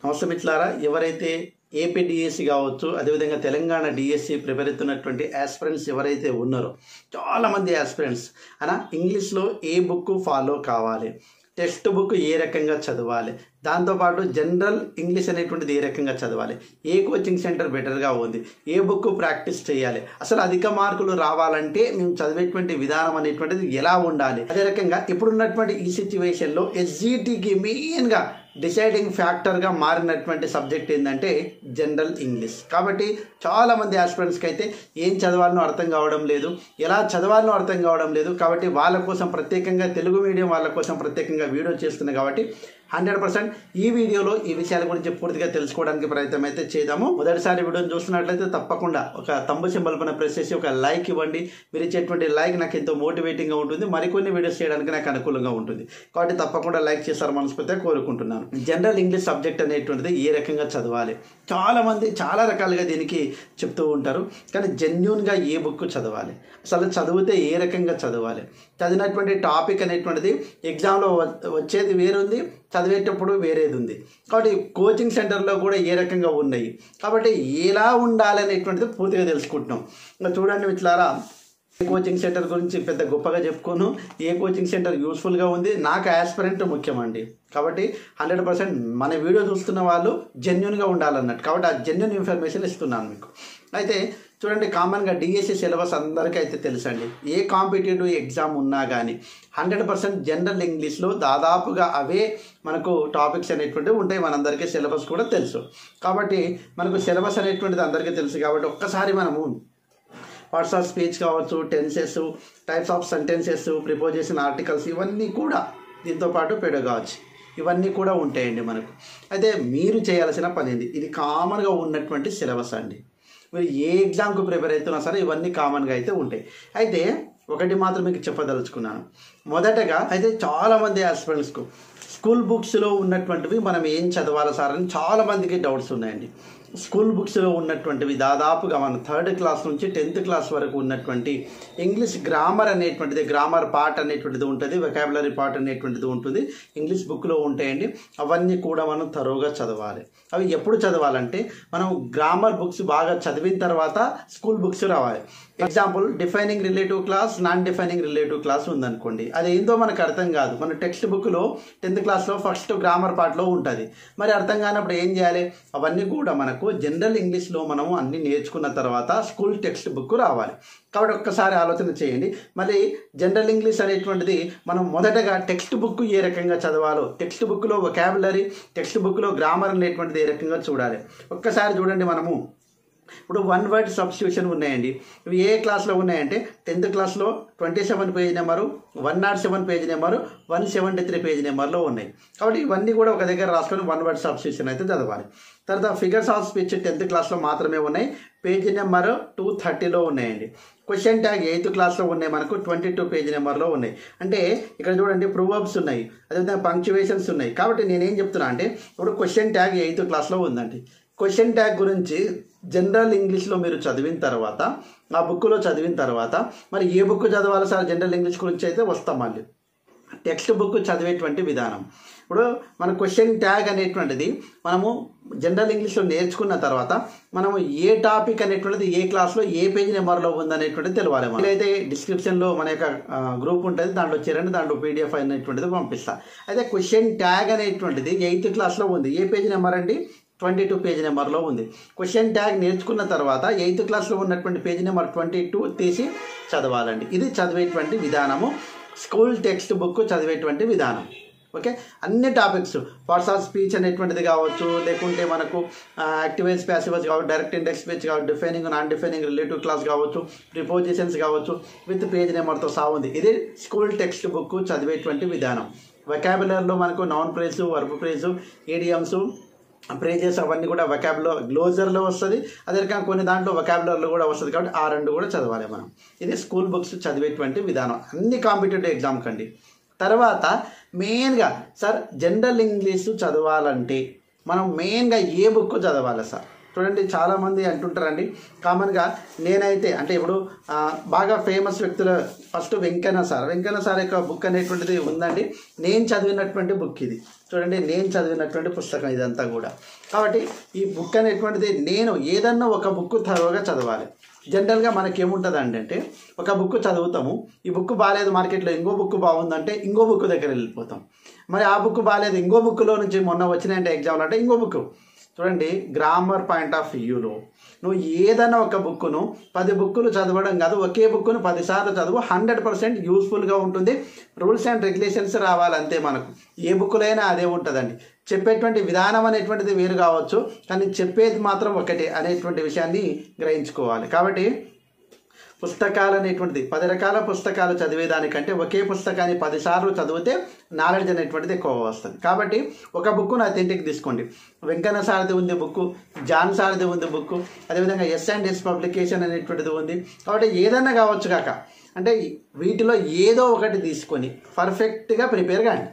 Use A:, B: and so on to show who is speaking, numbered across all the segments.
A: నమస్తే మిత్రులారా ఎవరైతే ఏపీ డిఎస్సి కావచ్చు అదేవిధంగా తెలంగాణ డిఎస్సి ప్రిపేర్ అవుతున్నటువంటి ఆస్పిరెంట్స్ ఎవరైతే ఉన్నారో చాలామంది ఆస్పిరెంట్స్ అనా ఇంగ్లీష్లో ఏ బుక్ ఫాలో కావాలి టెక్స్ట్ బుక్ ఏ రకంగా చదవాలి దాంతోపాటు జనరల్ ఇంగ్లీష్ అనేటువంటిది ఏ రకంగా చదవాలి ఏ కోచింగ్ సెంటర్ బెటర్గా ఉంది ఏ బుక్ ప్రాక్టీస్ చేయాలి అసలు అధిక మార్కులు రావాలంటే మేము చదివేటువంటి విధానం అనేటువంటిది ఎలా ఉండాలి అదే రకంగా ఇప్పుడున్నటువంటి ఈ సిచ్యువేషన్లో ఎస్జిటికి మెయిన్గా డిసైడింగ్ ఫ్యాక్టర్గా మారినటువంటి సబ్జెక్ట్ ఏంటంటే జనరల్ ఇంగ్లీష్ కాబట్టి చాలామంది ఆస్పిరెంట్స్కి అయితే ఏం చదవాలనో అర్థం కావడం లేదు ఎలా చదవాలనో అర్థం కావడం లేదు కాబట్టి వాళ్ళ కోసం ప్రత్యేకంగా తెలుగు మీడియం వాళ్ళ కోసం ప్రత్యేకంగా వీడియో చేస్తున్నాయి కాబట్టి హండ్రెడ్ పర్సెంట్ ఈ వీడియోలో ఈ విషయాల గురించి పూర్తిగా తెలుసుకోవడానికి ప్రయత్నం అయితే చేద్దాము మొదటిసారి వీడియోని చూస్తున్నట్లయితే తప్పకుండా ఒక తమ్ము సింబల్ పైన ప్రెస్ చేసి ఒక లైక్ ఇవ్వండి మీరు ఇచ్చేటువంటి లైక్ నాకు ఎంతో మోటివేటింగ్గా ఉంటుంది మరికొన్ని వీడియోస్ చేయడానికి నాకు అనుకూలంగా ఉంటుంది కాబట్టి తప్పకుండా లైక్ చేస్తారు మనస్ఫూర్తిగా కోరుకుంటున్నాను జనరల్ ఇంగ్లీష్ సబ్జెక్ట్ అనేటువంటిది ఏ రకంగా చదవాలి చాలామంది చాలా రకాలుగా దీనికి చెప్తూ ఉంటారు కానీ జెన్యున్గా ఏ బుక్ చదవాలి అసలు చదివితే ఏ రకంగా చదవాలి చదివినటువంటి టాపిక్ అనేటువంటిది ఎగ్జామ్లో వచ్చేది వేరుంది చదివేటప్పుడు వేరేది ఉంది కాబట్టి కోచింగ్ సెంటర్లో కూడా ఏ రకంగా ఉన్నాయి కాబట్టి ఎలా ఉండాలి అనేటువంటిది పూర్తిగా తెలుసుకుంటున్నాం ఇంకా చూడండి మిట్లారా ఏ కోచింగ్ సెంటర్ గురించి పెద్ద గొప్పగా చెప్పుకోను ఏ కోచింగ్ సెంటర్ యూస్ఫుల్గా ఉంది నాకు యాస్పిరెంట్ ముఖ్యమండి కాబట్టి హండ్రెడ్ పర్సెంట్ మన వీడియో చూస్తున్న వాళ్ళు జెన్యున్గా ఉండాలన్నట్టు కాబట్టి ఆ జెన్యున్ ఇన్ఫర్మేషన్ ఇస్తున్నాను మీకు అయితే చూడండి కామన్గా డిఎస్సి సిలబస్ అందరికీ అయితే తెలుసండి ఏ కాంపిటేటివ్ ఎగ్జామ్ ఉన్నా కానీ హండ్రెడ్ పర్సెంట్ జనరల్ ఇంగ్లీష్లో దాదాపుగా అవే మనకు టాపిక్స్ అనేటువంటివి ఉంటాయి మనందరికీ సిలబస్ కూడా తెలుసు కాబట్టి మనకు సిలబస్ అనేటువంటిది అందరికీ తెలుసు కాబట్టి ఒక్కసారి మనము పార్ట్స్ ఆఫ్ స్పీచ్ కావచ్చు tenses types of sentences preposition articles ఇవన్నీ కూడా దీంతో పాటు పెడగావచ్చు ఇవన్నీ కూడా ఉంటాయండి మనకు అయితే మీరు చేయాల్సిన పని ఇది ఇది కామన్గా ఉన్నటువంటి సిలబస్ అండి మీరు ఏ ఎగ్జామ్కి ప్రిపేర్ అవుతున్నా సరే ఇవన్నీ కామన్గా అయితే ఉంటాయి అయితే ఒకటి మాత్రం మీకు చెప్పదలుచుకున్నాను మొదటగా అయితే చాలామంది ఆస్పిరెంట్స్కు స్కూల్ బుక్స్లో ఉన్నటువంటివి మనం ఏం చదవాలి సార్ అని చాలామందికి డౌట్స్ ఉన్నాయండి స్కూల్ బుక్స్లో ఉన్నటువంటివి దాదాపుగా మన థర్డ్ క్లాస్ నుంచి టెన్త్ క్లాస్ వరకు ఉన్నటువంటి ఇంగ్లీష్ గ్రామర్ అనేటువంటిది గ్రామర్ పార్ట్ అనేటువంటిది ఉంటుంది వెకాబులరీ పార్ట్ అనేటువంటిది ఉంటుంది ఇంగ్లీష్ బుక్లో ఉంటాయండి అవన్నీ కూడా మనం తరువుగా చదవాలి అవి ఎప్పుడు చదవాలంటే మనం గ్రామర్ బుక్స్ బాగా చదివిన తర్వాత స్కూల్ బుక్స్ రావాలి example defining relative clause non defining relative clause ఉందనుకోండి అది ఏందో మనకు అర్థం కాదు మన టెక్స్ట్ బుక్లో టెన్త్ క్లాస్లో ఫస్ట్ గ్రామర్ పార్ట్లో ఉంటుంది మరి అర్థం కానప్పుడు ఏం చేయాలి అవన్నీ కూడా మనకు జనరల్ ఇంగ్లీష్లో మనము అన్ని నేర్చుకున్న తర్వాత స్కూల్ టెక్స్ట్ బుక్ రావాలి కాబట్టి ఒక్కసారి ఆలోచన చేయండి మళ్ళీ జనరల్ ఇంగ్లీష్ అనేటువంటిది మనం మొదటగా టెక్స్ట్ బుక్ ఏ రకంగా చదవాలో టెక్స్ట్ బుక్లో వొకాబులరీ టెక్స్ట్ బుక్లో గ్రామర్ అనేటువంటిది ఏ రకంగా చూడాలి ఒక్కసారి చూడండి మనము ఇప్పుడు వన్ వర్డ్ సబ్స్టిట్యూషన్ ఉన్నాయండి ఇవి ఏ క్లాస్లో ఉన్నాయంటే టెన్త్ క్లాస్లో twenty seven page number one not seven page number one seventy three page నెంబర్లో ఉన్నాయి కాబట్టి ఇవన్నీ కూడా ఒక దగ్గర రాసుకొని వన్ వర్డ్ సబ్స్టిట్యూషన్ అయితే చదవాలి తర్వాత ఫిగర్స్ ఆఫ్ స్పీచ్ టెన్త్ క్లాస్లో మాత్రమే ఉన్నాయి పేజ్ నెంబర్ టూ థర్టీలో ఉన్నాయండి క్వశ్చన్ ట్యాగ్ ఎయిత్ క్లాస్లో ఉన్నాయి మనకు ట్వంటీ టూ పేజ్ నెంబర్లో ఉన్నాయి అంటే ఇక్కడ చూడండి ప్రూవర్బ్స్ ఉన్నాయి అదేవిధంగా పంక్చువేషన్స్ ఉన్నాయి కాబట్టి నేనేం చెప్తున్నా అంటే ఇప్పుడు క్వశ్చన్ ట్యాగ్ ఎయిత్ క్లాస్లో ఉందండి క్వశ్చన్ ట్యాగ్ గురించి జనరల్ ఇంగ్లీష్లో మీరు చదివిన తర్వాత ఆ బుక్లో చదివిన తర్వాత మరి ఏ బుక్ చదవాలి సార్ జనరల్ ఇంగ్లీష్ గురించి అయితే వస్తాం మళ్ళీ టెక్స్ట్ బుక్ చదివేటువంటి విధానం ఇప్పుడు మన క్వశ్చన్ ట్యాగ్ అనేటువంటిది మనము జనరల్ ఇంగ్లీష్లో నేర్చుకున్న తర్వాత మనము ఏ టాపిక్ అనేటువంటిది ఏ క్లాస్లో ఏ పేజ్ నెంబర్లో ఉందనేటువంటిది తెలవాలి మనం అయితే డిస్క్రిప్షన్లో మన యొక్క గ్రూప్ ఉంటుంది దాంట్లో చేరండి దాంట్లో పీడిఎఫ్ అనేటువంటిది పంపిస్తా అయితే క్వశ్చన్ ట్యాగ్ అనేటువంటిది ఎయిత్ క్లాస్లో ఉంది ఏ పేజ్ నెంబర్ అండి ట్వంటీ టూ పేజ్ నెంబర్లో ఉంది క్వశ్చన్ ట్యాగ్ నేర్చుకున్న తర్వాత ఎయిత్ క్లాస్లో ఉన్నటువంటి పేజ్ నెంబర్ ట్వంటీ టూ తీసి చదవాలండి ఇది చదివేటువంటి విధానము స్కూల్ టెక్స్ట్ బుక్ చదివేటువంటి విధానం ఓకే అన్ని టాపిక్స్ పార్ట్స్ ఆఫ్ స్పీచ్ అనేటువంటిది కావచ్చు లేకుంటే మనకు యాక్టివేట్స్ ప్యాసివర్స్ కావచ్చు డైరెక్ట్ ఇండెక్స్ స్పీచ్ కావచ్చు defining non defining relative clause కావచ్చు ప్రిపోజిషన్స్ కావచ్చు విత్ పేజ్ నెంబర్తో సాగుంది ఇది స్కూల్ టెక్స్ట్ బుక్ చదివేటువంటి విధానం వెకాబులర్లో మనకు noun phrase verb phrase idioms phrases అవన్నీ కూడా వకాబులో గ్లోజర్లో వస్తుంది అదే రకంగా కొన్ని దాంట్లో వకాబులర్లో కూడా వస్తుంది కాబట్టి ఆ రెండు కూడా చదవాలి మనం ఇది స్కూల్ బుక్స్ చదివేటువంటి విధానం అన్ని కాంపిటేటివ్ ఎగ్జామ్ కండి తర్వాత మెయిన్గా సార్ జనరల్ ఇంగ్లీష్ చదవాలంటే మనం మెయిన్గా ఏ బుక్ చదవాలి సార్ చూడండి చాలామంది అంటుంటారండి కామన్గా నేనైతే అంటే ఇప్పుడు ఆ, బాగా ఫేమస్ వ్యక్తుల first Venkanna sir Venkanna sir యొక్క బుక్ అనేటువంటిది ఉందండి నేను చదివినటువంటి బుక్ ఇది చూడండి నేను చదివినటువంటి పుస్తకం ఇదంతా కూడా కాబట్టి ఈ బుక్ అనేటువంటిది నేను ఏదన్నా ఒక బుక్ తరువుగా చదవాలి జనరల్గా మనకి ఏముంటుంది అంటే ఒక బుక్ చదువుతాము ఈ బుక్ బాగాలేదు మార్కెట్లో ఇంకో బుక్ బాగుందంటే ఇంకో బుక్ దగ్గర వెళ్ళిపోతాం మరి ఆ బుక్ బాగాలేదు ఇంకో బుక్లో నుంచి మొన్న వచ్చినాయంటే ఎగ్జామ్లు అంటే ఇంకో బుక్ చూడండి గ్రామర్ పాయింట్ ఆఫ్ వ్యూలో నువ్వు ఏదైనా ఒక బుక్ను పది బుక్కులు చదవడం కాదు ఒకే బుక్ను పదిసార్లు చదువు హండ్రెడ్ పర్సెంట్ యూస్ఫుల్గా ఉంటుంది రూల్స్ అండ్ రెగ్యులేషన్స్ రావాలంతే మనకు ఏ బుక్కులైనా అదే ఉంటుందండి చెప్పేటువంటి విధానం అనేటువంటిది వేరు కావచ్చు కానీ చెప్పేది మాత్రం ఒకటే అనేటువంటి విషయాన్ని గ్రహించుకోవాలి కాబట్టి పుస్తకాలు అనేటువంటిది పది రకాల పుస్తకాలు చదివేదానికంటే ఒకే పుస్తకాన్ని పదిసార్లు చదివితే నాలెడ్జ్ అనేటువంటిది ఎక్కువ వస్తుంది కాబట్టి ఒక బుక్ను అథెంటిక్ తీసుకోండి వెంకన్న సారథి ఉంది బుక్ జాన్ సారథి ఉంది బుక్ అదేవిధంగా ఎస్ అండ్ ఎస్ పబ్లికేషన్ అనేటువంటిది ఉంది కాబట్టి ఏదన్నా కావచ్చు కాక అంటే వీటిలో ఏదో ఒకటి తీసుకొని పర్ఫెక్ట్గా ప్రిపేర్ కాండి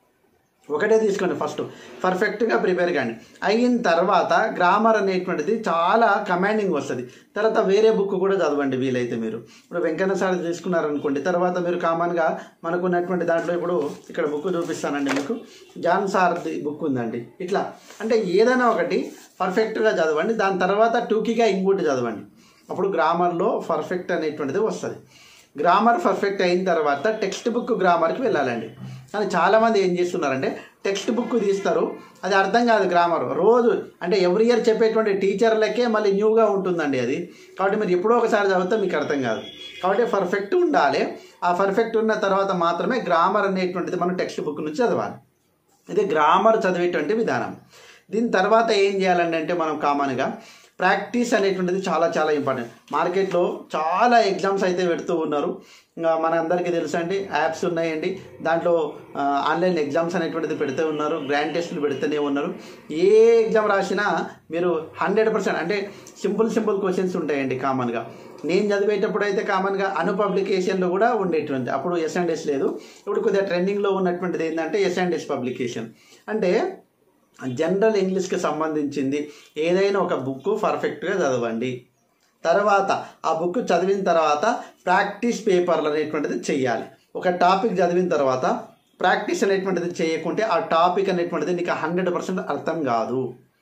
A: ఒకటే తీసుకోండి ఫస్ట్ పర్ఫెక్ట్గా ప్రిపేర్ కానీ అయిన తర్వాత గ్రామర్ అనేటువంటిది చాలా కమాండింగ్ వస్తుంది తర్వాత వేరే బుక్ కూడా చదవండి వీలైతే మీరు ఇప్పుడు వెంకన్న సార్ తీసుకున్నారనుకోండి తర్వాత మీరు కామన్గా మనకు ఉన్నటువంటి దాంట్లో ఇప్పుడు ఇక్కడ బుక్ చూపిస్తానండి మీకు జాన్ సార్ది బుక్ ఉందండి ఇట్లా అంటే ఏదైనా ఒకటి పర్ఫెక్ట్గా చదవండి దాని తర్వాత టూకీగా ఇంకోటి చదవండి అప్పుడు గ్రామర్లో పర్ఫెక్ట్ అనేటువంటిది వస్తుంది గ్రామర్ పర్ఫెక్ట్ అయిన తర్వాత టెక్స్ట్ బుక్ గ్రామర్కి వెళ్ళాలండి కానీ చాలామంది ఏం చేస్తున్నారంటే టెక్స్ట్ బుక్ తీస్తారు అది అర్థం కాదు గ్రామర్ రోజు అంటే ఎవ్రీ ఇయర్ చెప్పేటువంటి టీచర్లకే మళ్ళీ న్యూగా ఉంటుందండి అది కాబట్టి మీరు ఎప్పుడో ఒకసారి చదివితే మీకు అర్థం కాదు కాబట్టి పర్ఫెక్ట్ ఉండాలి ఆ పర్ఫెక్ట్ ఉన్న తర్వాత మాత్రమే గ్రామర్ అనేటువంటిది మనం టెక్స్ట్ బుక్ నుంచి చదవాలి ఇది గ్రామర్ చదివేటువంటి విధానం దీని తర్వాత ఏం చేయాలండి అంటే మనం కామన్గా ప్రాక్టీస్ అనేటువంటిది చాలా చాలా ఇంపార్టెంట్ మార్కెట్లో చాలా ఎగ్జామ్స్ అయితే పెడుతూ ఉన్నారు ఇంకా మన అందరికీ తెలుసు అండి యాప్స్ ఉన్నాయండి దాంట్లో ఆ, ఆన్లైన్ ఎగ్జామ్స్ అనేటువంటిది పెడుతూ ఉన్నారు గ్రాండ్ టెస్టులు పెడుతూనే ఉన్నారు ఏ ఎగ్జామ్ రాసినా మీరు హండ్రెడ్ పర్సెంట్ అంటే సింపుల్ సింపుల్ క్వశ్చన్స్ ఉంటాయండి కామన్గా నేను చదివేటప్పుడు అయితే కామన్గా అను పబ్లికేషన్లో కూడా ఉండేటువంటి అప్పుడు ఎస్ అండ్ ఎస్ లేదు ఇప్పుడు కొద్దిగా ట్రెండింగ్లో ఉన్నటువంటిది ఏంటంటే ఎస్ అండ్ ఎస్ పబ్లికేషన్ అంటే జనరల్ ఇంగ్లీష్కి సంబంధించింది ఏదైనా ఒక బుక్ పర్ఫెక్ట్గా చదవండి తర్వాత ఆ బుక్ చదివిన తర్వాత ప్రాక్టీస్ పేపర్లు అనేటువంటిది చెయ్యాలి ఒక టాపిక్ చదివిన తర్వాత ప్రాక్టీస్ అనేటువంటిది చేయకుంటే ఆ టాపిక్ అనేటువంటిది నీకు హండ్రెడ్ పర్సెంట్ అర్థం కాదు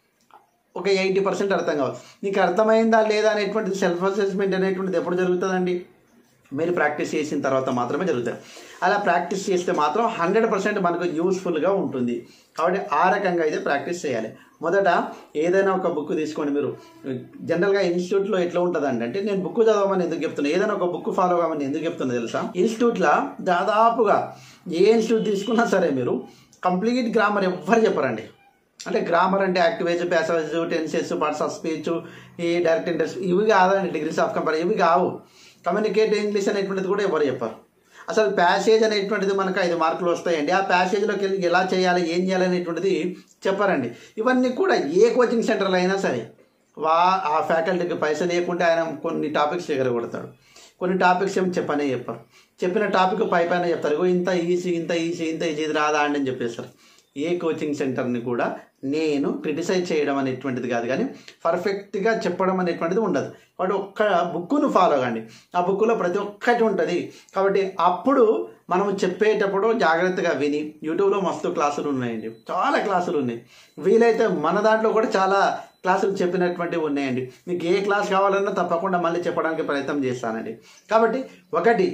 A: ఒక ఎయిటీ పర్సెంట్ అర్థం కాదు నీకు అర్థమైందా లేదా అనేటువంటిది సెల్ఫ్ అసెస్మెంట్ అనేటువంటిది ఎప్పుడు జరుగుతుందండి మీరు ప్రాక్టీస్ చేసిన తర్వాత మాత్రమే జరుగుతాయి అలా ప్రాక్టీస్ చేస్తే మాత్రం హండ్రెడ్ పర్సెంట్ మనకు యూస్ఫుల్గా ఉంటుంది కాబట్టి ఆ రకంగా అయితే ప్రాక్టీస్ చేయాలి మొదట ఏదైనా ఒక బుక్ తీసుకోండి మీరు జనరల్గా ఇన్స్టిట్యూట్లో ఎట్లా ఉంటుందండి అంటే నేను బుక్ చదవమని ఎందుకు చెప్తున్నా ఏదైనా ఒక బుక్ ఫాలో కావని ఎందుకు చెప్తున్నా తెలుసా ఇన్స్టిట్యూట్లో దాదాపుగా ఏ ఇన్స్టిట్యూట్ తీసుకున్నా సరే మీరు కంప్లీట్ గ్రామర్ ఎవ్వరు చెప్పరండి అంటే గ్రామర్ అంటే active passive tenses parts of speech ఈ డైరెక్ట్ ఇంట్రెస్ట్ ఇవి కాదండి డిగ్రీస్ ఆఫ్ కంపేర్ ఇవి కావు కమ్యూనికేట్ ఇంగ్లీష్ అనేటువంటిది కూడా ఎవరు చెప్పరు అసలు ప్యాసేజ్ అనేటువంటిది మనకు ఐదు మార్కులు వస్తాయండి ఆ ప్యాసేజ్లోకి వెళ్ళి ఎలా చేయాలి ఏం చేయాలి అనేటువంటిది చెప్పారండి ఇవన్నీ కూడా ఏ కోచింగ్ సెంటర్లో అయినా సరే వా ఆ ఫ్యాకల్టీకి పైసలు లేకుంటే ఆయన కొన్ని టాపిక్స్ ఎగరగొడతాడు కొన్ని టాపిక్స్ ఏమి చెప్పనే చెప్పరు చెప్పిన టాపిక్ పై పైన చెప్తారు ఇగో ఇంత ఈజీ ఇంత ఈజీ ఇంత ఈజీ ఇది రాదా అండి అని చెప్పేస్తారు ఏ కోచింగ్ సెంటర్ని కూడా నేను క్రిటిసైజ్ చేయడం అనేటువంటిది కాదు కానీ పర్ఫెక్ట్గా చెప్పడం అనేటువంటిది ఉండదు కాబట్టి ఒక్క బుక్ను ఫాలో కండి ఆ బుక్లో ప్రతి ఒక్కటి ఉంటుంది కాబట్టి అప్పుడు మనం చెప్పేటప్పుడు జాగ్రత్తగా విని యూట్యూబ్లో మస్తు క్లాసులు ఉన్నాయండి చాలా క్లాసులు ఉన్నాయి వీలైతే మన దాంట్లో కూడా చాలా క్లాసులు చెప్పినటువంటివి ఉన్నాయండి మీకు ఏ క్లాస్ కావాలన్నా తప్పకుండా మళ్ళీ చెప్పడానికి ప్రయత్నం చేస్తానండి కాబట్టి ఒకటి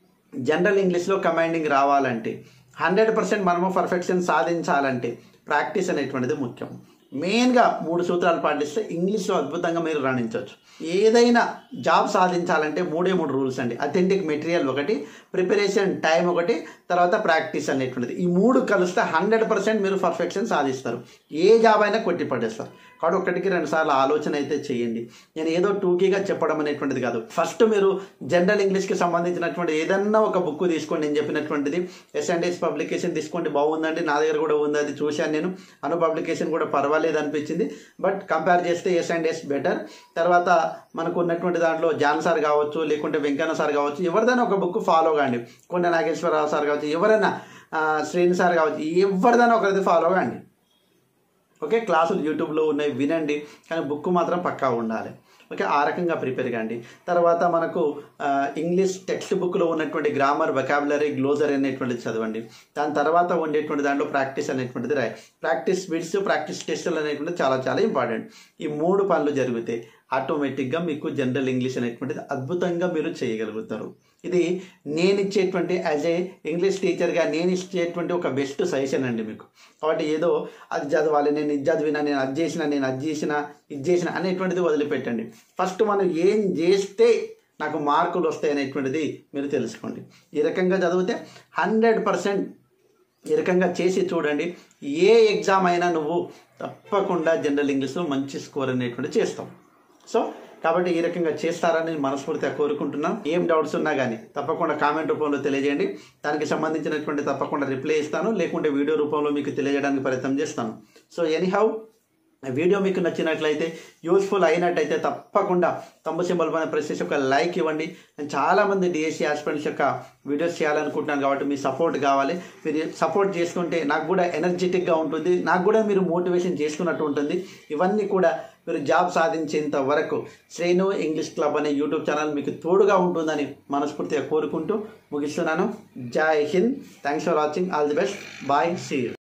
A: జనరల్ ఇంగ్లీష్లో కమాండింగ్ రావాలంటే హండ్రెడ్ పర్సెంట్ మనము పర్ఫెక్షన్ సాధించాలంటే ప్రాక్టీస్ అనేటువంటిది ముఖ్యం మెయిన్గా మూడు సూత్రాలు పాటిస్తే ఇంగ్లీష్లో అద్భుతంగా మీరు రాణించవచ్చు ఏదైనా జాబ్ సాధించాలంటే మూడే మూడు రూల్స్ అండి అథెంటిక్ మెటీరియల్ ఒకటి ప్రిపరేషన్ టైం ఒకటి తర్వాత ప్రాక్టీస్ అనేటువంటిది ఈ మూడు కలిస్తే హండ్రెడ్ పర్సెంట్ మీరు పర్ఫెక్షన్ సాధిస్తారు ఏ జాబ్ అయినా కొట్టి పడేస్తారు కాబట్టి ఒకటికి రెండు సార్లు ఆలోచన అయితే చేయండి నేను ఏదో టూకీగా చెప్పడం అనేటువంటిది కాదు ఫస్ట్ మీరు జనరల్ ఇంగ్లీష్కి సంబంధించినటువంటి ఏదన్నా ఒక బుక్ తీసుకోండి నేను చెప్పినటువంటిది ఎస్ అండ్ ఎస్ పబ్లికేషన్ తీసుకోండి బాగుందండి నా దగ్గర కూడా ఉంది అది చూశాను నేను అను పబ్లికేషన్ కూడా పర్వాలేదు అనిపించింది బట్ కంపేర్ చేస్తే ఎస్ అండ్ ఎస్ బెటర్ తర్వాత మనకు ఉన్నటువంటి దాంట్లో జాన్ సార్ కావచ్చు లేకుంటే వెంకన్న సార్ కావచ్చు ఎవరిదైనా ఒక బుక్ ఫాలో కాండి కొండ నాగేశ్వరరావు సార్ కావచ్చు ఎవరైనా ఆ, శ్రీని సార్ కావచ్చు ఎవరిదైనా ఒకరిది ఫాలో కాండి ఓకే క్లాసులు యూట్యూబ్లో ఉన్నాయి వినండి కానీ బుక్ మాత్రం పక్కా ఉండాలి ఓకే ఆ రకంగా ప్రిపేర్ కండి తర్వాత మనకు ఆ, ఇంగ్లీష్ టెక్స్ట్ బుక్లో ఉన్నటువంటి గ్రామర్ వెకాబులరీ గ్లోజర్ అనేటువంటిది చదవండి దాని తర్వాత ఉండేటువంటి దాంట్లో ప్రాక్టీస్ అనేటువంటిది రాయి ప్రాక్టీస్ బిట్స్ ప్రాక్టీస్ టెస్టులు అనేటువంటిది చాలా చాలా ఇంపార్టెంట్ ఈ మూడు పనులు జరిగితే ఆటోమేటిక్గా మీకు జనరల్ ఇంగ్లీష్ అనేటువంటిది అద్భుతంగా మీరు చేయగలుగుతారు ఇది నేను ఇచ్చేటువంటి యాజ్ ఏ ఇంగ్లీష్ టీచర్గా నేను ఇచ్చేటువంటి ఒక బెస్ట్ సజెషన్ అండి మీకు కాబట్టి ఏదో అది చదవాలి నేను ఇది చదివినా నేను అది చేసిన నేను అది చేసిన ఇది చేసిన అనేటువంటిది వదిలిపెట్టండి ఫస్ట్ మనం ఏం చేస్తే నాకు మార్కులు వస్తాయి అనేటువంటిది మీరు తెలుసుకోండి ఈ రకంగా చదివితే హండ్రెడ్ పర్సెంట్ ఈ రకంగా చేసి చూడండి ఏ ఎగ్జామ్ అయినా నువ్వు తప్పకుండా జనరల్ ఇంగ్లీష్లో మంచి స్కోర్ అనేటువంటి చేస్తావు సో కాబట్టి ఈ రకంగా చేస్తారని మనస్ఫూర్తిగా కోరుకుంటున్నాం ఏం డౌట్స్ ఉన్నా కానీ తప్పకుండా కామెంట్ రూపంలో తెలియజేయండి దానికి సంబంధించినటువంటి తప్పకుండా రిప్లై ఇస్తాను లేకుంటే వీడియో రూపంలో మీకు తెలియజేయడానికి ప్రయత్నం చేస్తాను సో ఎనీహౌ వీడియో మీకు నచ్చినట్లయితే యూస్ఫుల్ అయినట్టయితే తప్పకుండా తమ్ము సింబల్ పైన ప్రెస్ చేసి ఒక లైక్ ఇవ్వండి నేను చాలామంది డిఎస్సి ఆస్పిరెంట్స్ యొక్క వీడియోస్ చేయాలనుకుంటున్నాను కాబట్టి మీ సపోర్ట్ కావాలి మీరు సపోర్ట్ చేసుకుంటే నాకు కూడా ఎనర్జెటిక్గా ఉంటుంది నాకు కూడా మీరు మోటివేషన్ చేసుకున్నట్టు ఉంటుంది ఇవన్నీ కూడా మీరు జాబ్ సాధించేంత వరకు శ్రేణు ఇంగ్లీష్ క్లబ్ అనే యూట్యూబ్ ఛానల్ మీకు తోడుగా ఉంటుందని మనస్ఫూర్తిగా కోరుకుంటూ ముగిస్తున్నాను Jai Hind thanks for watching all the best bye see you